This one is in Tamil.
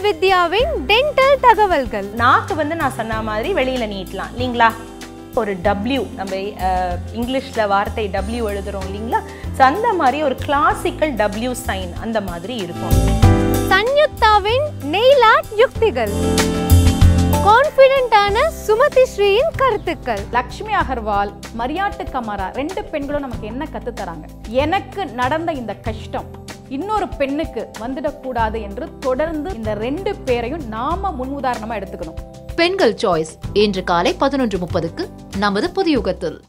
வித்யாவின் டென்டல் தகவல்கள் நாக்கு வந்து நான் சொன்ன மாதிரி வெளியில நீட்டலாம் இல்லைங்களா ஒரு டபிள்யூ நம்ம அஹ், இங்கிலீஷ்ல வார்த்தை டபிள்யூ எழுதுறோம் இல்லைங்களா ஸோ அந்த மாதிரி ஒரு கிளாசிக்கல் டபிள்யூ சைன் அந்த மாதிரி இருக்கும் சன்யுக்தாவின் நெயில் ஆர்ட் யுக்திகள் கான்ஃபிடென்ட்டான சுமதி ஸ்ரீயின் கருத்துக்கள் லக்ஷ்மி அகர்வால் மரியாட்டு கமரா ரெண்டு பெண்களும் நமக்கு என்ன கத்து தராங்க எனக்கு நடந்த இந்த கஷ்டம் இன்னொரு பெண்ணுக்கு வந்துடக்கூடாது என்று தொடர்ந்து இந்த ரெண்டு பேரையும் நாம முன் உதாரணமா எடுத்துக்கணும் பெண்கள் சாய்ஸ் இன்று காலை பதினொன்று முப்பதுக்கு நமது புதியுகத்தில்